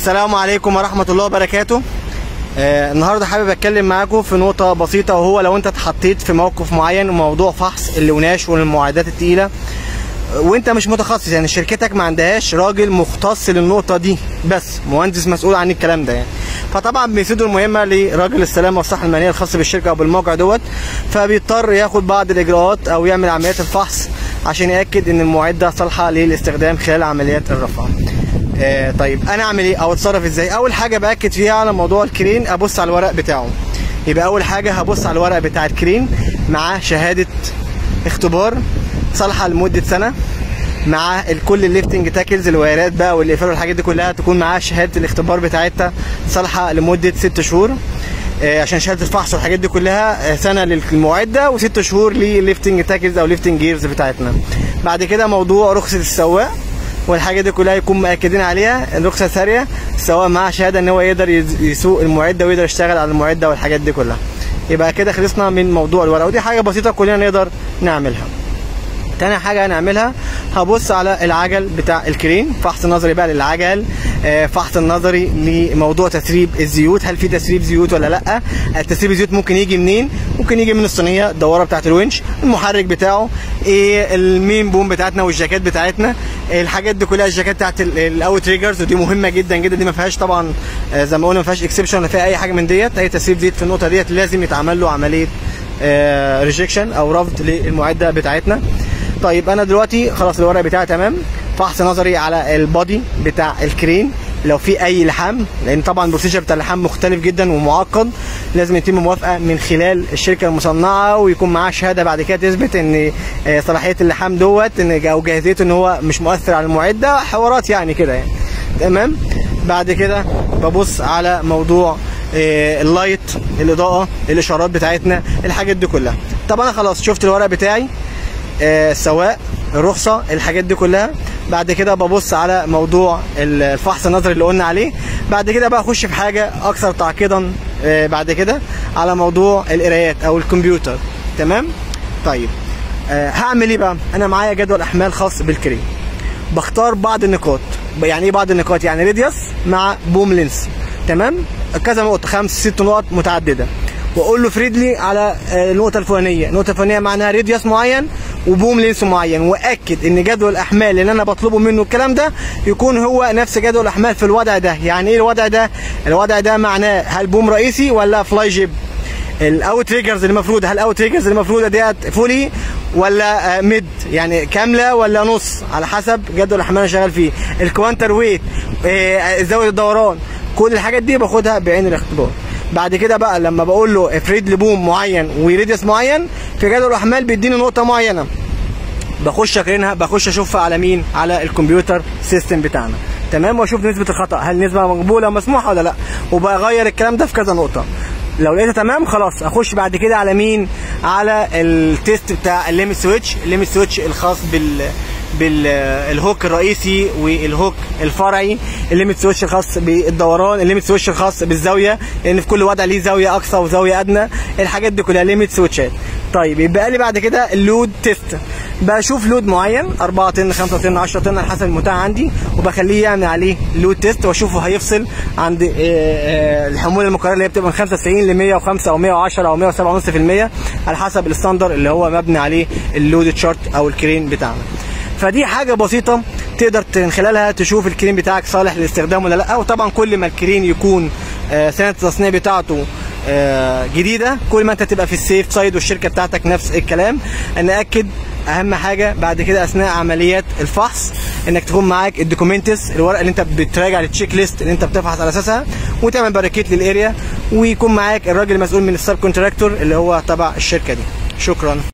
السلام عليكم ورحمة الله وبركاته آه النهارده حابب اتكلم معاكم في نقطة بسيطة وهو لو انت اتحطيت في موقف معين وموضوع فحص الوناش والمعدات التقيلة وانت مش متخصص يعني شركتك ما عندهاش راجل مختص للنقطة دي بس مهندس مسؤول عن الكلام ده يعني فطبعا بيسيدوا المهمة لراجل السلامة والصحة المالية الخاص بالشركة او بالموقع دوت فبيضطر ياخد بعض الاجراءات او يعمل عمليات الفحص عشان ياكد ان المعدة صالحة للاستخدام خلال عمليات الرفع آه طيب انا اعمل ايه او اتصرف ازاي اول حاجه باكد فيها على موضوع الكرين ابص على الورق بتاعه يبقى اول حاجه هبص على الورق بتاع الكرين مع شهاده اختبار صالحه لمده سنه مع كل الليفتنج تاكلز الوايرات بقى والاقفال والحاجات دي كلها تكون معاها شهاده الاختبار بتاعتها صالحه لمده ست شهور آه عشان شهاده الفحص والحاجات دي كلها آه سنه للمعده وست شهور للليفتنج تاكلز او ليفتنج جيرز بتاعتنا بعد كده موضوع رخصه السواق والحاجه دي كلها يكون مأكدين عليها الرخصه ساريه سواء معاه شهاده ان هو يقدر يسوق المعده ويقدر يشتغل على المعده والحاجات دي كلها يبقى كده خلصنا من موضوع الورق ودي حاجه بسيطه كلنا نقدر نعملها تاني حاجه هنعملها هبص على العجل بتاع الكرين فحص نظري بقى للعجل آه فحص النظري لموضوع تسريب الزيوت هل في تسريب زيوت ولا لا تسريب الزيوت ممكن يجي منين ممكن يجي من الصينيه الدواره بتاعه الونش المحرك بتاعه ايه المين بوم بتاعتنا والجاكيت بتاعتنا الحاجات دي كلها الجاكيت بتاعت الاوت تريجرز ودي مهمه جدا جدا دي ما فيهاش طبعا آه زي ما قلنا ما فيهاش اكسبشن ولا فيها اي حاجه من ديت اي تسريب زيت في النقطه ديت لازم يتعمل له عمليه آه ريجكشن او رفض للمعده بتاعتنا طيب انا دلوقتي خلاص الورق بتاعي تمام فحص نظري على البادي بتاع الكرين لو في اي لحام لان طبعا البروسيجر بتاع اللحام مختلف جدا ومعقد لازم يتم موافقه من خلال الشركه المصنعه ويكون معاه شهاده بعد كده تثبت ان صلاحيه اللحام دوت ان او جاهزيته ان هو مش مؤثر على المعده حوارات يعني كده يعني تمام بعد كده ببص على موضوع اللايت الاضاءه الاشارات بتاعتنا الحاجات دي كلها طب انا خلاص شفت الورق بتاعي السواق الرخصه الحاجات دي كلها بعد كده ببص على موضوع الفحص النظري اللي قلنا عليه بعد كده بقى اخش في حاجه اكثر تعقيدا بعد كده على موضوع القرايات او الكمبيوتر تمام طيب هعمل ايه بقى انا معايا جدول احمال خاص بالكريم بختار بعض النقاط يعني ايه بعض النقاط يعني راديوس مع بوم لينس تمام كذا نقطه خمس ست نقط متعدده واقول له فريد لي على النقطه الفلانيه النقطه الفلانيه معناها راديوس معين وبوم لينس معين واكد ان جدول الاحمال اللي انا بطلبه منه الكلام ده يكون هو نفس جدول الاحمال في الوضع ده يعني ايه الوضع ده الوضع ده معناه هل بوم رئيسي ولا فلاي جيب الاوت ريجرز اللي مفروضه هل الاوت ريجرز اللي مفروضه ديت فولي ولا ميد يعني كامله ولا نص على حسب جدول الاحمال اللي شغال فيه الكوانتر ويت زاويه الدوران كل الحاجات دي باخدها بعين الاختبار بعد كده بقى لما بقول له افريد لبوم معين وريديوس معين في جدول الاحمال بيديني نقطه معينه بخش اقارنها بخش اشوفها على مين على الكمبيوتر سيستم بتاعنا تمام واشوف نسبه الخطا هل نسبه مقبوله ومسموحه ولا لا وبغير الكلام ده في كذا نقطه لو لقيتها تمام خلاص اخش بعد كده على مين على التيست بتاع الليمت سويتش الليمت سويتش الخاص بال بالهوك الرئيسي والهوك الفرعي الليمت سويتش الخاص بالدوران الليمت سويتش الخاص بالزاويه لان في كل وضع ليه زاويه اقصى وزاويه ادنى الحاجات دي كلها ليمت سويتشات طيب يبقى لي بعد كده اللود تيست بشوف لود معين 4 طن 5 طن 10 طن على حسب المتاح عندي وبخليه يعمل عليه لود تيست واشوفه هيفصل عند الحموله المقرره اللي هي بتبقى من 95 ل 105 او 110 او 107.5% على حسب الستاندر اللي هو مبني عليه اللود تشارت او الكرين بتاعنا فدي حاجه بسيطه تقدر من خلالها تشوف الكرين بتاعك صالح للاستخدام ولا لا وطبعا كل ما الكرين يكون سنه التصنيع بتاعته جديده كل ما انت تبقى في السيف سايد والشركه بتاعتك نفس الكلام ناكد اهم حاجه بعد كده اثناء عمليات الفحص انك تكون معاك الدوكيومنتس الورقه اللي انت بتراجع التشيك ليست اللي انت بتفحص على اساسها وتعمل باركيت للاريا ويكون معاك الراجل المسؤول من السب كونتراكتور اللي هو تبع الشركه دي شكرا